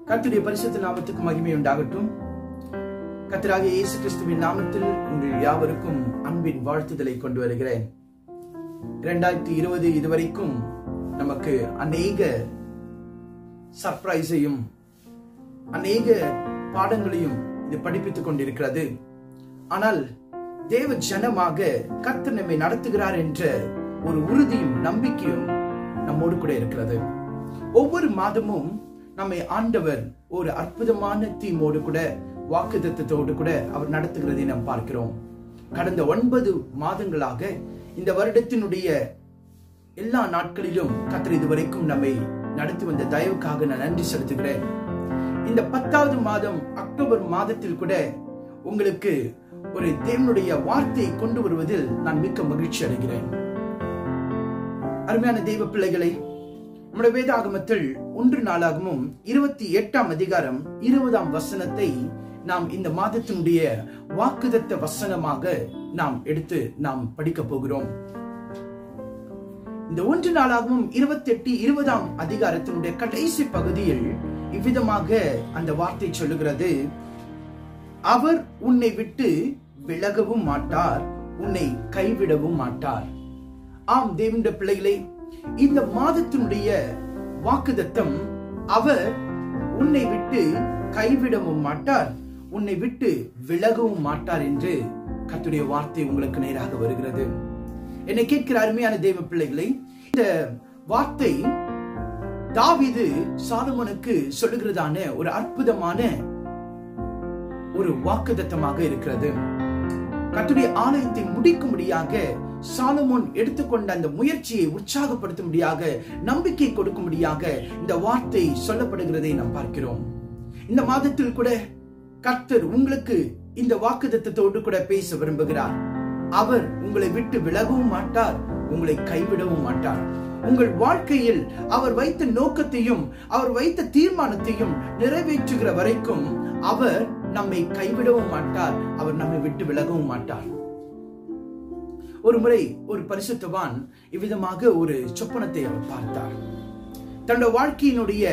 கர்த்தருடைய பரிசுத்த நாமத்துக்கு மகிமை உண்டாகட்டும் கர்த்தராகிய இயேசு கிறிஸ்துவின் நாமத்தில் உங்கள் யாவருக்கும் அன்பின் வாழ்த்துதலை கொண்டு வருகிறேன் இரண்டாயிரத்தி இருபது இதுவரைக்கும் நமக்கு அநேக சர்ப்ரைஸையும் அநேக பாடங்களையும் இது படிப்பித்துக் கொண்டிருக்கிறது ஆனால் தேவ ஜனமாக கர்த்தர் நம்மை நடத்துகிறார் என்ற ஒரு உறுதியும் நம்பிக்கையும் நம்மோடு கூட இருக்கிறது ஒவ்வொரு மாதமும் நம்மை ஆண்டவர் ஒரு அற்புதமான தீமோடு கூட வாக்குத்தத்தோடு கூட அவர் நடத்துகிறதை நாம் பார்க்கிறோம் கடந்த ஒன்பது மாதங்களாக இந்த வருடத்தினுடைய எல்லா நாட்களிலும் கத்தர் இதுவரைக்கும் நம்மை நடத்தி வந்த தயவுக்காக நான் நன்றி செலுத்துகிறேன் இந்த பத்தாவது மாதம் அக்டோபர் மாதத்தில் கூட உங்களுக்கு ஒரு தேவனுடைய வார்த்தையை கொண்டு வருவதில் நான் மிக்க மகிழ்ச்சி அடைகிறேன் அருமையான தெய்வ பிள்ளைகளை நம்முடைய வேதாகமத்தில் ஒன்று நாளாகமும் இருபத்தி எட்டாம் அதிகாரம் இருபதாம் வசனத்தை நாம் இந்த மாதத்தினுடைய வாக்குதத்த வசனமாக நாம் எடுத்து நாம் படிக்க போகிறோம் இந்த ஒன்று நாளாகவும் இருபத்தி எட்டு இருபதாம் அதிகாரத்தினுடைய கடைசி பகுதியில் இவ்விதமாக அந்த வார்த்தை சொல்லுகிறது அவர் உன்னை விட்டு விலகவும் மாட்டார் உன்னை கைவிடவும் மாட்டார் ஆம் தேவனுடைய பிள்ளைகளே இந்த மாதத்தினுடைய வாக்குதத்தம் அவர் உன்னை விட்டு கைவிடவும் மாட்டார் உன்னை விட்டு விலகவும் மாட்டார் என்று கத்துடைய வார்த்தை உங்களுக்கு நேராக வருகிறது என்னை கேட்கிற அருமையான தெய்வ பிள்ளைகளை இந்த வார்த்தை தாவிது சாலமனுக்கு சொல்லுகிறதான ஒரு அற்புதமான ஒரு வாக்குதத்தமாக இருக்கிறது கத்துடைய ஆலயத்தை முடிக்கும்படியாக சாலமோன் எடுத்துக்கொண்ட அந்த முயற்சியை உற்சாகப்படுத்தும்படியாக நம்பிக்கை கொடுக்கும்படியாக இந்த வார்த்தை சொல்லப்படுகிறதை நாம் பார்க்கிறோம் இந்த மாதத்தில் கூட கர்த்தர் உங்களுக்கு இந்த வாக்குதத்தோடு கூட பேச விரும்புகிறார் அவர் உங்களை விட்டு விலகவும் மாட்டார் உங்களை கைவிடவும் மாட்டார் உங்கள் வாழ்க்கையில் அவர் வைத்த நோக்கத்தையும் அவர் வைத்த தீர்மானத்தையும் நிறைவேற்றுகிற வரைக்கும் அவர் நம்மை கைவிடவும் மாட்டார் அவர் நம்மை விட்டு விலகவும் மாட்டார் ஒரு முறை ஒரு பரிசுத்தவான் இவ்விதமாக ஒரு சொப்பனத்தை அவர் பார்த்தார் தன்னோட வாழ்க்கையினுடைய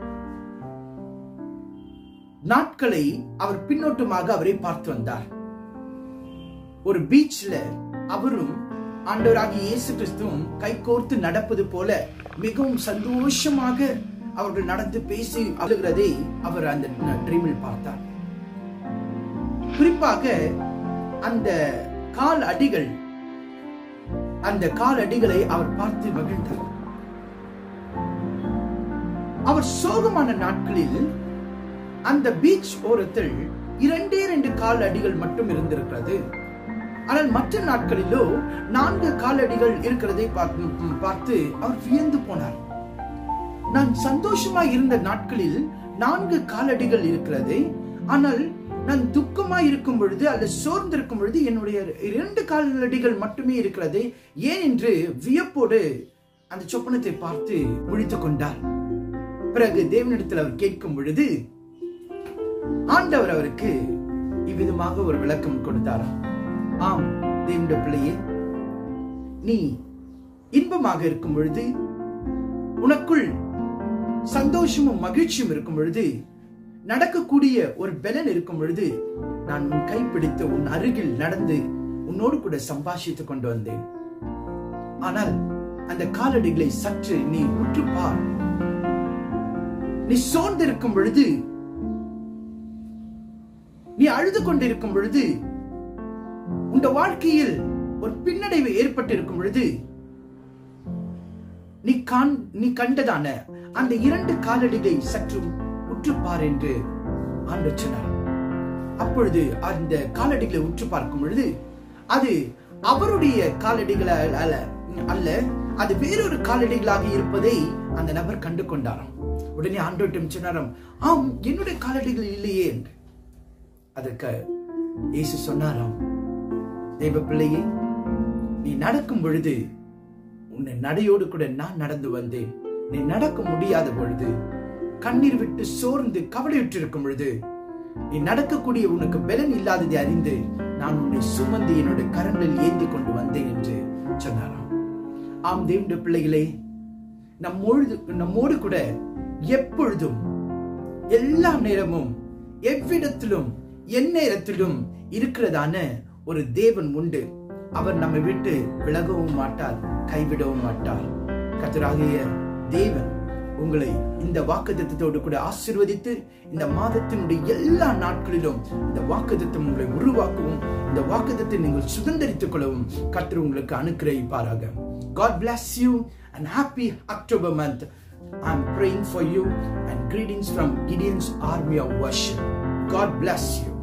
நாட்களை அவர் பின்னோட்டமாக அவரை பார்த்து வந்தார் ஒரு பீச்ல அவரும் ஆண்டவராகிய இயேசு கிறிஸ்துவும் கைகோர்த்து நடப்பது போல மிகவும் சந்தோஷமாக அவர்கள் நடந்து பேசி அழுகிறதை அவர் அந்த ட்ரீமில் பார்த்தார் குறிப்பாக அந்த கால் அடிகள் அந்த கால் அடிகளை அவர் பார்த்து மகிழ்ந்தார் அவர் சோகமான நாட்களில் அந்த பீச் ஓரத்தில் இரண்டே இரண்டு கால் அடிகள் மட்டும் இருந்திருக்கிறது ஆனால் மற்ற நாட்களிலோ நான்கு காலடிகள் இருக்கிறதை பார்த்து அவர் வியந்து போனார் நான் சந்தோஷமா இருந்த நாட்களில் நான்கு காலடிகள் இருக்கிறது ஆனால் நான் துக்கமா இருக்கும் பொழுது அல்லது சோர்ந்திருக்கும் பொழுது என்னுடைய இரண்டு காலடிகள் மட்டுமே இருக்கிறது ஏன் என்று வியப்போடு அந்த சொப்பனத்தை பார்த்து முழித்துக் கொண்டார் பிறகு தேவனிடத்தில் அவர் கேட்கும் பொழுது ஆண்டவர் அவருக்கு இவ்விதமாக ஒரு விளக்கம் கொடுத்தாராம் ஆம் தேவனுடைய பிள்ளையே நீ இன்பமாக இருக்கும் பொழுது உனக்குள் சந்தோஷமும் மகிழ்ச்சியும் இருக்கும் பொழுது நடக்கக்கூடிய ஒரு பலன் இருக்கும் பொழுது நான் உன் கைப்பிடித்து உன் அருகில் நடந்து உன்னோடு கூட சம்பாஷித்துக் கொண்டு வந்தேன் ஆனால் அந்த காலடிகளை சற்று நீ உற்று பார் நீ சோர்ந்திருக்கும் பொழுது நீ அழுது கொண்டிருக்கும் பொழுது உங்க வாழ்க்கையில் ஒரு பின்னடைவு ஏற்பட்டிருக்கும் பொழுது நீ கான் நீ கண்டதான அந்த இரண்டு காலடிகளை சற்று உற்றுப்பார் என்று ஆண்டு சொன்னார் அப்பொழுது அந்த காலடிகளை உற்று பார்க்கும் பொழுது அது அவருடைய காலடிகள் அல்ல அல்ல அது வேறொரு காலடிகளாக இருப்பதை அந்த நபர் கண்டு கொண்டாராம் உடனே ஆண்டோட்டம் சொன்னாராம் ஆம் என்னுடைய காலடிகள் இல்லையே என்று அதற்கு இயேசு சொன்னாராம் தெய்வ பிள்ளையே நீ நடக்கும் பொழுது உன்னை நடையோடு கூட நான் நடந்து வந்தேன் நீ நடக்க முடியாத பொழுது கண்ணீர் விட்டு சோர்ந்து கவலையுற்று இருக்கும் பொழுது நீ நடக்கக்கூடிய உனக்கு பலன் இல்லாததை அறிந்து நான் உன்னை சுமந்து என்னுடைய கரங்களில் ஏந்தி கொண்டு வந்தேன் என்று சொன்னாராம் ஆம் தேவனுடைய பிள்ளைகளே நம்மோடு நம்மோடு கூட எப்பொழுதும் எல்லா நேரமும் எவ்விடத்திலும் எந்நேரத்திலும் இருக்கிறதான ஒரு தேவன் உண்டு அவர் நம்மை விட்டு விலகவும் மாட்டார் கைவிடவும் மாட்டார் கத்தராகிய தேவன் உங்களை இந்த வாக்குத்தத்தோடு கூட ஆசிர்வதித்து இந்த மாதத்தினுடைய எல்லா நாட்களிலும் இந்த வாக்குத்தத்தம் உங்களை உருவாக்கவும் இந்த வாக்குத்தத்தை நீங்கள் சுதந்திரித்துக் கொள்ளவும் கர்த்தர் உங்களுக்கு அனுக்கிரகிப்பாராக God bless you and happy October month. I'm praying for you and greetings from Gideon's army of worship. God bless you.